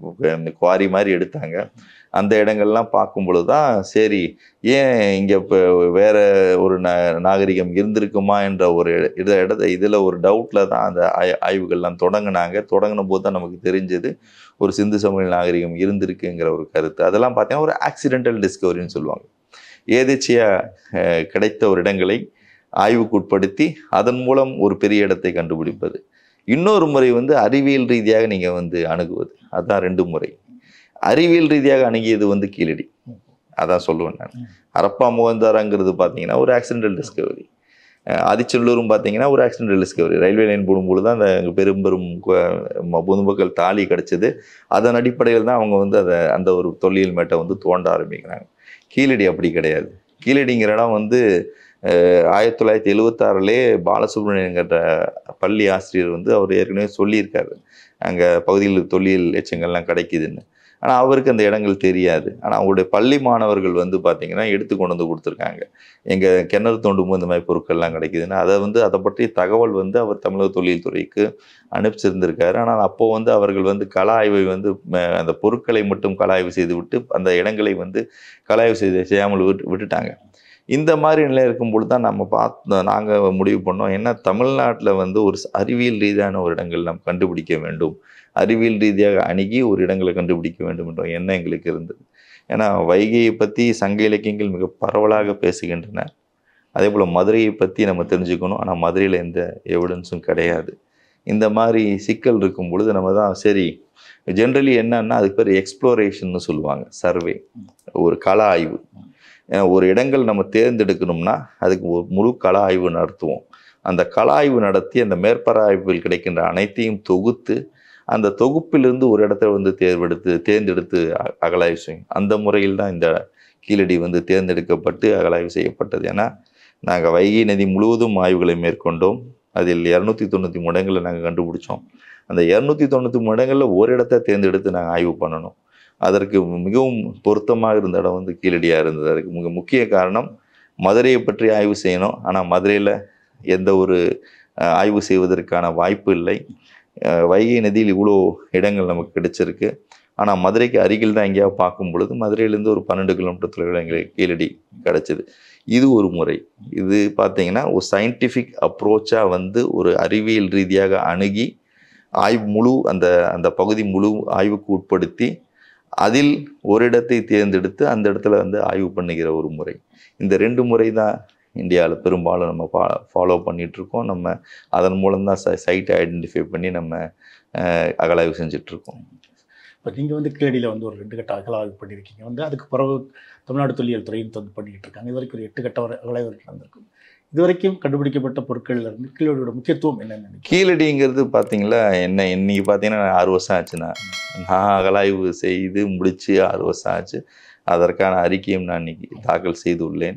குவாரி மாதிரி எடுத்தாங்க அந்த இடங்கள்லாம் பார்க்கும் பொழுது தான் சரி ஏன் இங்கே இப்போ வேற ஒரு ந நாகரிகம் இருந்திருக்குமா என்ற ஒரு இட இடத்த இதில் ஒரு டவுட்டில் தான் அந்த ஆய் ஆய்வுகள்லாம் தொடங்கினாங்க தொடங்கின போது தான் நமக்கு தெரிஞ்சது ஒரு சிந்து சமவெளி நாகரிகம் இருந்திருக்குங்கிற ஒரு கருத்து அதெல்லாம் பார்த்தீங்கன்னா ஒரு ஆக்சிடென்டல் டிஸ்கவரின்னு சொல்லுவாங்க ஏதேச்சியாக கிடைத்த ஒரு இடங்களை ஆய்வுக்குட்படுத்தி அதன் மூலம் ஒரு பெரிய இடத்தை கண்டுபிடிப்பது இன்னொரு முறை வந்து அறிவியல் ரீதியாக நீங்கள் வந்து அணுகுவது அதுதான் ரெண்டு முறை அறிவியல் ரீதியாக அணுகியது வந்து கீழடி அதான் சொல்லுவேன் நான் ஹரப்பா முகந்தாராங்கிறது பார்த்தீங்கன்னா ஒரு ஆக்சிடென்டல் டிஸ்கவரி ஆதிச்செல்லூரும் பார்த்தீங்கன்னா ஒரு ஆக்சிடென்டல் டிஸ்கவரி ரயில்வே லைன் போடும்பொழுது தான் அந்த பெரும் பெரும் கு- ம- பொதுமக்கள் தாலி கிடச்சிது அதன் அடிப்படையில் தான் அவங்க வந்து அதை அந்த ஒரு தொல்லியல் மேட்டை வந்து தோண்ட ஆரம்பிக்கிறாங்க கீழடி அப்படி கிடையாது கீழடிங்கிற இடம் வந்து அஹ், ஆயிரத்தி தொள்ளாயிரத்தி எழுவத்தாறுலே பாலசுப்ரமணியங்கிற பள்ளி ஆசிரியர் வந்து அவர் ஏற்கனவே சொல்லியிருக்காரு அங்கே பகுதியில் தொல்லியல் எச்சங்கள்லாம் கிடைக்குதுன்னு ஆனால் அவருக்கு அந்த இடங்கள் தெரியாது ஆனால் அவங்களுடைய பள்ளி மாணவர்கள் வந்து பார்த்தீங்கன்னா எடுத்து கொண்டு வந்து கொடுத்துருக்காங்க எங்கள் கிணறு தோண்டும் போது இந்த மாதிரி பொருட்கள்லாம் கிடைக்குதுன்னு அதை வந்து அதை பற்றிய தகவல் வந்து அவர் தமிழக தொழில் துறைக்கு அனுப்பிச்சிருந்திருக்காரு ஆனால் அப்போ வந்து அவர்கள் வந்து கள ஆய்வை வந்து ம, அந்த பொருட்களை மட்டும் கள ஆய்வு செய்து விட்டு அந்த இடங்களை வந்து கள ஆய்வு செய்து செய்யாமல் விட்டு விட்டுட்டாங்க இந்த மாதிரி நிலை இருக்கும் பொழுது தான் நம்ம பார்த்து நாங்கள் முடிவு பண்ணோம் ஏன்னா தமிழ்நாட்டில் வந்து ஒரு ச- அறிவியல் ரீதியான ஒரு இடங்கள் நாம் கண்டுபிடிக்க வேண்டும் அறிவியல் ரீதியாக அணுகி ஒரு இடங்களை கண்டுபிடிக்க வேண்டும் என்ற எண்ணம் எங்களுக்கு இருந்தது ஏன்னா வைகையை பற்றி சங்க இலக்கியங்கள் மிக பரவலாக பேசுகின்றன அதே போல் மதுரையை பற்றி நம்ம தெரிஞ்சுக்கணும் ஆனால் மதுரையில் எந்த எவிடன்ஸும் கிடையாது இந்த மாதிரி சிக்கல் இருக்கும் பொழுது நம்ம தான் சரி ஜென்ரலி என்னன்னா அதுக்கு பேர் எக்ஸ்ப்ளோரேஷன்னு சொல்லுவாங்க சர்வே ஒரு கள ஆய்வு ஏன்னா ஒரு இடங்கள் நம்ம தேர்ந்தெடுக்கணும்னா அதுக்கு ஒரு முழு கள ஆய்வு நடத்துவோம் அந்த கள ஆய்வு நடத்தி அந்த மேற்பர ஆய்வுகள் கிடைக்கின்ற அனைத்தையும் தொகுத்து அந்த தொகுப்பிலிருந்து ஒரு இடத்த வந்து தேர்வெடுத்து தேர்ந்தெடுத்து அ- அகழாய்வு செய்யும் அந்த முறையில் தான் இந்த கீழடி வந்து தேர்ந்தெடுக்கப்பட்டு அகழாய்வு செய்யப்பட்டது ஏன்னா நாங்கள் வைகை நதி முழுவதும் ஆய்வுகளை மேற்கொண்டோம் அதில் இரநூத்தி தொண்ணூற்றி இடங்களை நாங்கள் கண்டுபிடிச்சோம் அந்த இரநூத்தி தொண்ணூற்றி இடங்களில் ஒரு இடத்த தேர்ந்தெடுத்து நாங்கள் ஆய்வு பண்ணணும் அதற்கு மிகவும் பொருத்தமாக இருந்த இடம் வந்து கீழடியாக இருந்தது அதுக்கு மிக முக்கிய காரணம் மதுரையை பற்றி ஆய்வு செய்யணும் ஆனால் மதுரையில் எந்த ஒரு அஹ், ஆய்வு செய்வதற்கான வாய்ப்பு இல்லை அஹ், வைகை நதியில் இவ்வளோ இடங்கள் நமக்கு கிடைச்சிருக்கு ஆனால் மதுரைக்கு அருகில் தான் எங்கேயாவது பார்க்கும் பொழுது மதுரையிலேருந்து ஒரு பன்னெண்டு கிலோமீட்டர் தொலைவில் எங்களுக்கு கீழடி கிடச்சிது இது ஒரு முறை இது பார்த்தீங்கன்னா ஒரு சயின்டிஃபிக் அப்ரோச்சாக வந்து ஒரு அறிவியல் ரீதியாக அணுகி ஆய்வு முழு அந்த அந்த பகுதி முழு ஆய்வுக்கு உட்படுத்தி அதில் ஒரு இடத்தை தேர்ந்தெடுத்து அந்த இடத்துல வந்து ஆய்வு பண்ணுகிற ஒரு முறை இந்த ரெண்டு முறை தான் இந்தியாவில் பெரும்பாலும் நம்ம ஃபா ஃபாலோ பண்ணிகிட்ருக்கோம் நம்ம அதன் மூலம் தான் சைட்டை ஐடென்டிஃபை பண்ணி நம்ம அஹ், அகழாய்வு செஞ்சிட்ருக்கோம் இப்போ நீங்கள் வந்து கீழடியில் வந்து ஒரு ரெண்டு கட்ட அகலாய்வு பண்ணியிருக்கீங்க வந்து அதுக்கு பிறகு தமிழ்நாடு தொல்லியல் துறையும் வந்து பண்ணிக்கிட்டு இருக்காங்க இது வரைக்கும் ஒரு எட்டு கட்ட வரை அகலாய்வு நடந்திருக்கும் இது வரைக்கும் கண்டுபிடிக்கப்பட்ட பொருட்கள்ல இருந்து கீழடியோட முக்கியத்துவம் என்னன்னு நினைக்கிறீங்க கீழடிங்கிறது பார்த்தீங்களா என்ன இன்னைக்கு பார்த்தீங்கன்னா ஆறு வருஷம் ஆச்சுண்ணா நான் அகலாய்வு செய்து முடித்து ஆறு வருஷம் ஆச்சு அதற்கான அறிக்கையும் நான் இன்னைக்கு தாக்கல் செய்துள்ளேன்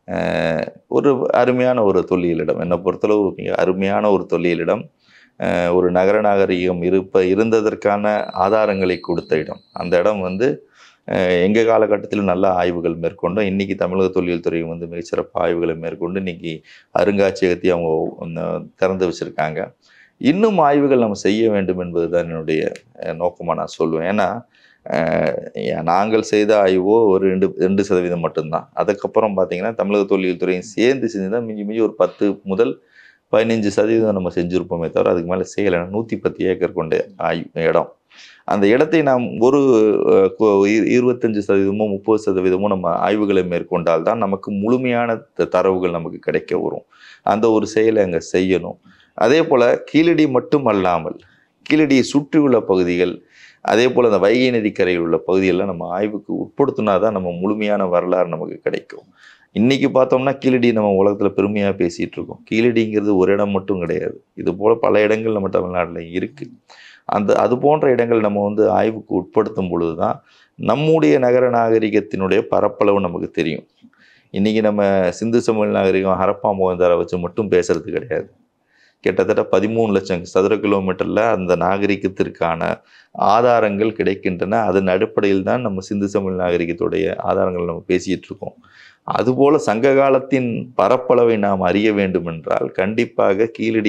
அஹ் ஒரு அருமையான ஒரு தொல்லியலிடம் என்னை பொறுத்தளவு மிக அருமையான ஒரு தொல்லியலிடம் அஹ் ஒரு நகர நாகரிகம் இருப்ப இருந்ததற்கான ஆதாரங்களை கொடுத்த இடம் அந்த இடம் வந்து அஹ் எங்க காலகட்டத்தில் நல்ல ஆய்வுகள் மேற்கொண்டோம் இன்னைக்கு தமிழக தொல்லியல் துறையும் வந்து மிகச்சிறப்பு ஆய்வுகளை மேற்கொண்டு இன்னைக்கு அருங்காட்சியகத்தை அவங்க ஒண்ணு திறந்து வச்சிருக்காங்க இன்னும் ஆய்வுகள் நம்ம செய்ய வேண்டும் என்பதுதான் என்னுடைய அஹ், நோக்கமா நான் சொல்லுவேன் ஏன்னா அஹ், ஏன் நாங்கள் செய்த ஆய்வோ ஒரு ரெண்டு ரெண்டு சதவீதம் மட்டும்தான் அதுக்கப்புறம் பார்த்தீங்கன்னா தமிழக தொல்லியல் துறையும் சேர்ந்து செஞ்சுதான் மிஞ்சி மிஞ்சி ஒரு பத்து முதல் பதினஞ்சு சதவீதம் நம்ம செஞ்சுருப்போமே தவிர அதுக்கு மேலே செய்யலை நூற்றி பத்து ஏக்கர் கொண்ட ஆய்வு இடம் அந்த இடத்தை நாம் ஒரு அஹ், கு- இரு- இருபத்தஞ்சு சதவீதமோ முப்பது சதவீதமோ நம்ம ஆய்வுகளை மேற்கொண்டால் தான் நமக்கு முழுமையான த- தரவுகள் நமக்கு கிடைக்க வரும் அந்த ஒரு செயலை அங்கே செய்யணும் அதே போல் கீழடி மட்டும் அல்லாமல் கீழடியை சுற்றியுள்ள பகுதிகள் அதே போல் அந்த வைகை நதிக்கரையில் உள்ள பகுதியெல்லாம் நம்ம ஆய்வுக்கு உட்படுத்தினா தான் நம்ம முழுமையான வரலாறு நமக்கு கிடைக்கும் இன்னைக்கு பார்த்தோம்னா கீழடி நம்ம உலகத்தில் பெருமையாக பேசிகிட்டு இருக்கோம் கீழடிங்கிறது ஒரு இடம் மட்டும் கிடையாது இது போல் பல இடங்கள் நம்ம தமிழ்நாட்டில் இருக்குது அந்த அது போன்ற இடங்கள் நம்ம வந்து ஆய்வுக்கு உட்படுத்தும் பொழுது தான் நம்முடைய நகர நாகரிகத்தினுடைய பரப்பளவு நமக்கு தெரியும் இன்றைக்கி நம்ம சிந்து சமவெளி நாகரிகம் ஹரப்பா மோகந்தாரை வச்சு மட்டும் பேசுறது கிடையாது கிட்டத்தட்ட பதிமூணு லட்சம் சதுர கிலோமீட்டரில் அந்த நாகரிகத்திற்கான ஆதாரங்கள் கிடைக்கின்றன அதன் அடிப்படையில் தான் நம்ம சிந்து சமவெளி நாகரிகத்துடைய ஆதாரங்கள் நம்ம பேசிகிட்டு இருக்கோம் அதுபோல சங்க காலத்தின் பரப்பளவை நாம் அறிய வேண்டும் என்றால் கண்டிப்பாக கீழடி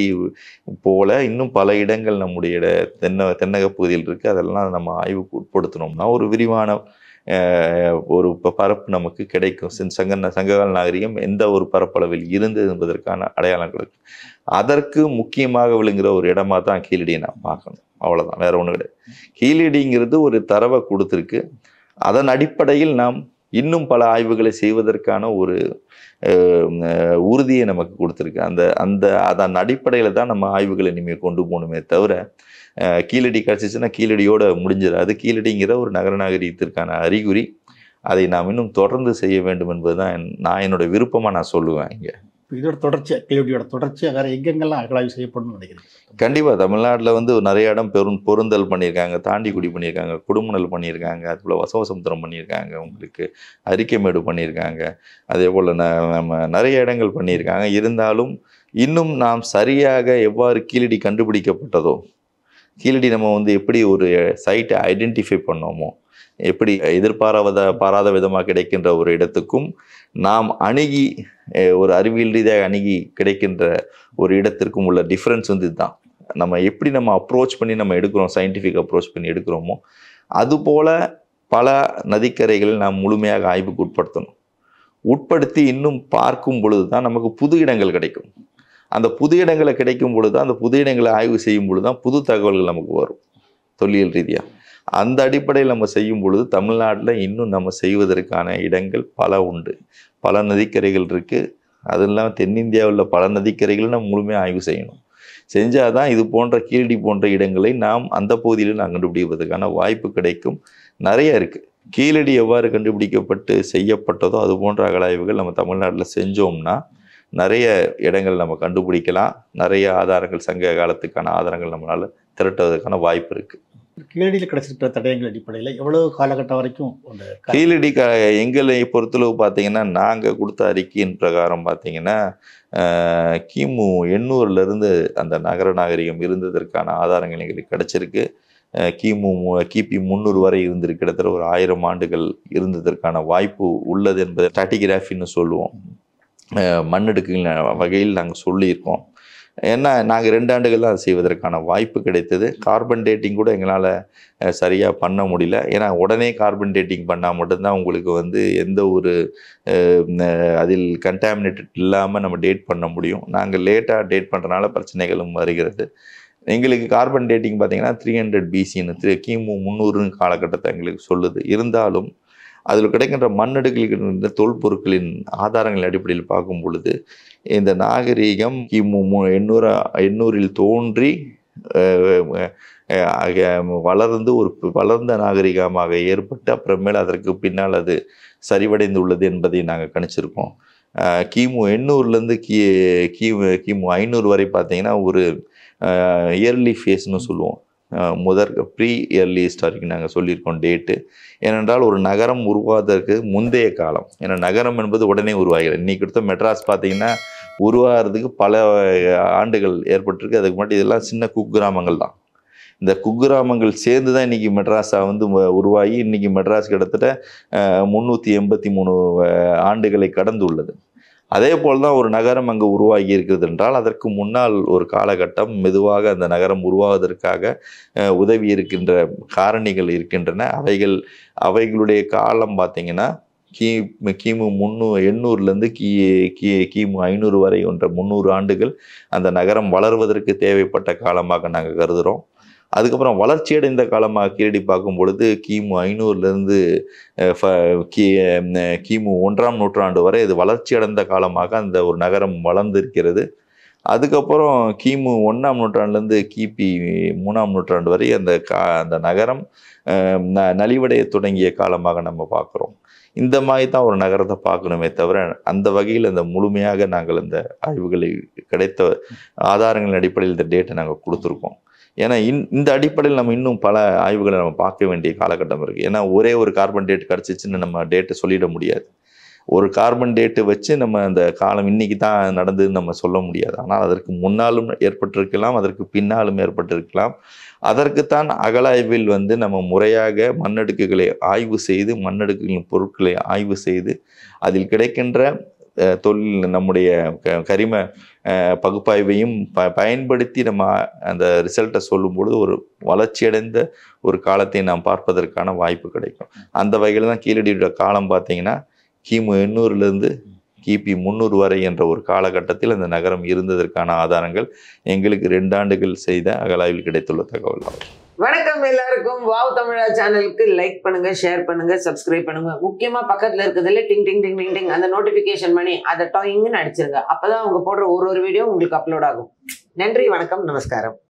போல இன்னும் பல இடங்கள் நம்முடைய இட- தென்ன தென்னக பகுதியில் இருக்குது அதெல்லாம் நம்ம ஆய்வுக்கு உட்படுத்தினோம்னா ஒரு விரிவான அஹ், ஒரு ப- பரப்பு நமக்கு கிடைக்கும் சின் சங்க சங்ககால நாகரிகம் எந்த ஒரு பரப்பளவில் இருந்தது என்பதற்கான அடையாளங்கள் இருக்கு அதற்கு முக்கியமாக விளங்குற ஒரு இடமா தான் கீழடியை நான் பார்க்கணும் அவ்வளவுதான் வேற ஒன்றும் கிடையாது கீழடிங்கிறது ஒரு தரவை கொடுத்துருக்கு அதன் அடிப்படையில் நாம் இன்னும் பல ஆய்வுகளை செய்வதற்கான ஒரு அஹ், அஹ், உறுதியை நமக்கு கொடுத்துருக்கு அந்த அந்த அதன் அடிப்படையில் தான் நம்ம ஆய்வுகளை இனிமேல் கொண்டு போகணுமே தவிர அஹ், கீழடி கிடச்சிச்சுன்னா கீழடியோட முடிஞ்சிடாது கீழடிங்கிற ஒரு நகர நாகரிகத்திற்கான அறிகுறி அதை நாம் இன்னும் தொடர்ந்து செய்ய வேண்டும் என்பதுதான் என்- நான் என்னோட விருப்பமாக நான் சொல்லுவேன் இங்கே இப்போ இதோட தொடர்ச்சியாக கீழடியோட தொடர்ச்சியாக வேறு எங்கெங்கெல்லாம் அகலாய்வு செய்யப்படணும்னு நினைக்கிறீங்க கண்டிப்பாக தமிழ்நாட்டில் வந்து நிறைய இடம் பெரும் பொருந்தல் பண்ணியிருக்காங்க தாண்டிக்குடி பண்ணியிருக்காங்க குடுமணல் பண்ணியிருக்காங்க அது போல் வசவசமுத்திரம் பண்ணியிருக்காங்க உங்களுக்கு அரிக்கைமேடு பண்ணியிருக்காங்க அதே போல் நம்ம நிறைய இடங்கள் பண்ணியிருக்காங்க இருந்தாலும் இன்னும் நாம் சரியாக எவ்வாறு கீழடி கண்டுபிடிக்கப்பட்டதோ கீழடி நம்ம வந்து எப்படி ஒரு சைட்டை ஐடென்டிஃபை பண்ணோமோ எப்படி எதிர்பாராத பாராத விதமாக கிடைக்கின்ற ஒரு இடத்துக்கும் நாம் அணுகி அஹ், ஒரு அறிவியல் ரீதியாக அணுகி கிடைக்கின்ற ஒரு இடத்திற்கும் உள்ள டிஃப்ரென்ஸ் வந்து இதுதான் நம்ம எப்படி நம்ம அப்ரோச் பண்ணி நம்ம எடுக்கிறோம் சயின்டிஃபிக் அப்ரோச் பண்ணி எடுக்கிறோமோ அதுபோல பல நதிக்கரைகளை நாம் முழுமையாக ஆய்வுக்கு உட்படுத்தணும் உட்படுத்தி இன்னும் பார்க்கும் பொழுது தான் நமக்கு புது இடங்கள் கிடைக்கும் அந்த புது இடங்களை கிடைக்கும் பொழுது தான் அந்த புது இடங்களை ஆய்வு செய்யும் பொழுது தான் புது தகவல்கள் நமக்கு வரும் தொல்லியல் ரீதியாக அந்த அடிப்படையில் நம்ம செய்யும் பொழுது தமிழ்நாட்டில் இன்னும் நம்ம செய்வதற்கான இடங்கள் பல உண்டு பல நதிக்கரைகள் இருக்குது அது இல்லாமல் தென்னிந்தியாவில் பல நதிக்கரைகளை நம்ம முழுமையாக ஆய்வு செய்யணும் செஞ்சால் தான் இது போன்ற கீழடி போன்ற இடங்களை நாம் அந்த பகுதியில் நாம் கண்டுபிடிப்பதற்கான வாய்ப்பு கிடைக்கும் நிறைய இருக்குது கீழடி எவ்வாறு கண்டுபிடிக்கப்பட்டு செய்யப்பட்டதோ அது போன்ற அகழாய்வுகள் நம்ம தமிழ்நாட்டில் செஞ்சோம்னா நிறைய இடங்கள் நம்ம கண்டுபிடிக்கலாம் நிறைய ஆதாரங்கள் சங்க காலத்துக்கான ஆதாரங்கள் நம்மளால் திரட்டுவதற்கான வாய்ப்பு இருக்குது கீழடியில் கிடைச்சிருக்கிற தடயங்கள் அடிப்படையில் எவ்வளவு காலகட்டம் வரைக்கும் அந்த க- கீழடி க எங்களை பொறுத்தளவு பார்த்தீங்கன்னா நாங்கள் கொடுத்த அறிக்கையின் பிரகாரம் பார்த்தீங்கன்னா ஆஹ், கிமு எண்ணூறுலேருந்து அந்த நகர நாகரிகம் இருந்ததற்கான ஆதாரங்கள் எங்களுக்கு கிடைச்சிருக்கு ஆஹ், கிமு மு- கிபி முந்நூறு வரை இருந்திருக்கு கிட்டத்தட்ட ஒரு ஆயிரம் ஆண்டுகள் இருந்ததற்கான வாய்ப்பு உள்ளது என்பதை ஸ்டாட்டிகிராஃபின்னு சொல்லுவோம் ஆஹ், மண்ணெடுக்குகள் வகையில் நாங்கள் சொல்லியிருக்கோம் ஏன்னா நாங்கள் ரெண்டு ஆண்டுகள் தான் அதை செய்வதற்கான வாய்ப்பு கிடைத்தது கார்பன் டேட்டிங் கூட எங்களால் சரியாக பண்ண முடியல ஏன்னா உடனே கார்பன் டேட்டிங் பண்ணால் மட்டும்தான் உங்களுக்கு வந்து எந்த ஒரு அஹ், ந- அதில் கண்டாமினேட்டட் இல்லாமல் நம்ம டேட் பண்ண முடியும் நாங்கள் லேட்டாக டேட் பண்ணுறனால பிரச்சனைகளும் வருகிறது எங்களுக்கு கார்பன் டேட்டிங் பார்த்தீங்கன்னா த்ரீ ஹண்ட்ரட் பிசின்னு த்ரீ கிமு முந்நூறுன்னு காலகட்டத்தை எங்களுக்கு சொல்லுது இருந்தாலும் அதில் கிடைக்கின்ற மண்ணடுக்கில் இருக்கின்ற தொல்பொருட்களின் ஆதாரங்கள் அடிப்படையில் பார்க்கும் பொழுது இந்த நாகரீகம் கிமு மு- எண்ணூறு எண்ணூறில் தோன்றி அஹ், அஹ், ஆக- வளர்ந்து ஒரு ப- வளர்ந்த நாகரிகமாக ஏற்பட்டு அப்புறமேல் அதற்கு பின்னால் அது சரிவடைந்து உள்ளது என்பதை நாங்கள் கணிச்சிருக்கோம் அஹ், கிமு எண்ணூறுலேருந்து கி கிமு கிமு ஐநூறு வரை பார்த்தீங்கன்னா ஒரு இயர்லி ஃபேஸ்னு சொல்லுவோம் அஹ், முதற் ப்ரீ இயர்லி ஹிஸ்டாரிக் நாங்கள் சொல்லியிருக்கோம் டேட்டு ஏனென்றால் ஒரு நகரம் உருவாவதற்கு முந்தைய காலம் ஏன்னா நகரம் என்பது உடனே உருவாகிறது இன்னைக்கு கொடுத்த மெட்ராஸ் பார்த்தீங்கன்னா உருவாகிறதுக்கு பல ஆண்டுகள் ஏற்பட்டிருக்கு அதுக்கு முன்னாடி இதெல்லாம் சின்ன குக்கிராமங்கள் தான் இந்த குக்கிராமங்கள் சேர்ந்து தான் இன்னைக்கு மெட்ராஸாக வந்து ம- உருவாகி இன்னைக்கு மெட்ராஸ் கிட்டத்தட்ட முந்நூற்றி எண்பத்தி மூணு அஹ், ஆண்டுகளை கடந்து உள்ளது அதே போல் தான் ஒரு நகரம் அங்கே உருவாகி இருக்கிறது என்றால் அதற்கு முன்னால் ஒரு காலகட்டம் மெதுவாக அந்த நகரம் உருவாவதற்காக அஹ், உதவி இருக்கின்ற காரணிகள் இருக்கின்றன அவைகள் அவைகளுடைய காலம் பார்த்தீங்கன்னா கி கிமு முன்னூ எண்ணூறுலேருந்து கி கி கிமு ஐநூறு வரை என்ற முந்நூறு ஆண்டுகள் அந்த நகரம் வளர்வதற்கு தேவைப்பட்ட காலமாக நாங்கள் கருதுகிறோம் அதுக்கப்புறம் வளர்ச்சியடைந்த காலமாக கீழடி பார்க்கும் பொழுது கிமு ஐநூறுலேருந்து கி அஹ், கிமு ஒன்றாம் நூற்றாண்டு வரை இது வளர்ச்சியடைந்த காலமாக அந்த ஒரு நகரம் வளர்ந்திருக்கிறது அதுக்கப்புறம் கிமு ஒன்றாம் நூற்றாண்டுலேருந்து கிபி மூணாம் நூற்றாண்டு வரை அந்த கா அந்த நகரம் அஹ், ந நலிவடைய தொடங்கிய காலமாக நம்ம பார்க்குறோம் இந்த மாதிரி தான் ஒரு நகரத்தை பார்க்கணுமே தவிர அந்த வகையில் அந்த முழுமையாக நாங்கள் இந்த ஆய்வுகளை கிடைத்த ஆதாரங்களின் அடிப்படையில் இந்த டேட்டை நாங்கள் கொடுத்துருக்கோம் ஏன்னா இன் இந்த அடிப்படையில் நம்ம இன்னும் பல ஆய்வுகளை நம்ம பார்க்க வேண்டிய காலகட்டம் இருக்குது ஏன்னா ஒரே ஒரு கார்பன் டேட் கிடச்சிச்சின்னு நம்ம டேட்டை சொல்லிட முடியாது ஒரு கார்பன் டேட்டு வச்சு நம்ம அந்த காலம் இன்னைக்கு தான் நடந்ததுன்னு நம்ம சொல்ல முடியாது ஆனால் அதற்கு முன்னாலும் ஏற்பட்டிருக்கலாம் அதற்கு பின்னாலும் ஏற்பட்டிருக்கலாம் அதற்குத்தான் அகழாய்வில் வந்து நம்ம முறையாக மண்ணடுக்குகளை ஆய்வு செய்து மண்ணடுக்குகளின் பொருட்களை ஆய்வு செய்து அதில் கிடைக்கின்ற அஹ், தொழில் நம்முடைய க- கரிம அஹ், பகுப்பாய்வையும் ப பயன்படுத்தி நம்ம அந்த ரிசல்ட்டை சொல்லும்பொழுது ஒரு வளர்ச்சியடைந்த ஒரு காலத்தை நாம் பார்ப்பதற்கான வாய்ப்பு கிடைக்கும் அந்த வகையில் தான் கீழடியோட காலம் பார்த்தீங்கன்னா கிமு எண்ணூறுலேருந்து கிபி முந்நூறு வரை என்ற ஒரு காலகட்டத்தில் அந்த நகரம் இருந்ததற்கான ஆதாரங்கள் எங்களுக்கு ரெண்டு ஆண்டுகள் செய்த அகழாய்வில் கிடைத்துள்ள தகவல் ஆகும் வணக்கம் எல்லாருக்கும் வாவ் தமிழா சேனலுக்கு லைக் பண்ணுங்க ஷேர் பண்ணுங்க சப்ஸ்கிரைப் பண்ணுங்க முக்கியமா பக்கத்துல இருக்கிறதுல டிங் டிங் டிங் டிங் டிங் அந்த நோட்டிபிகேஷன் பண்ணி அதை டாயிங்னு அடிச்சிருங்க அப்பதான் அவங்க போடுற ஒரு ஒரு வீடியோ உங்களுக்கு அப்லோட் ஆகும் நன்றி வணக்கம் நமஸ்காரம்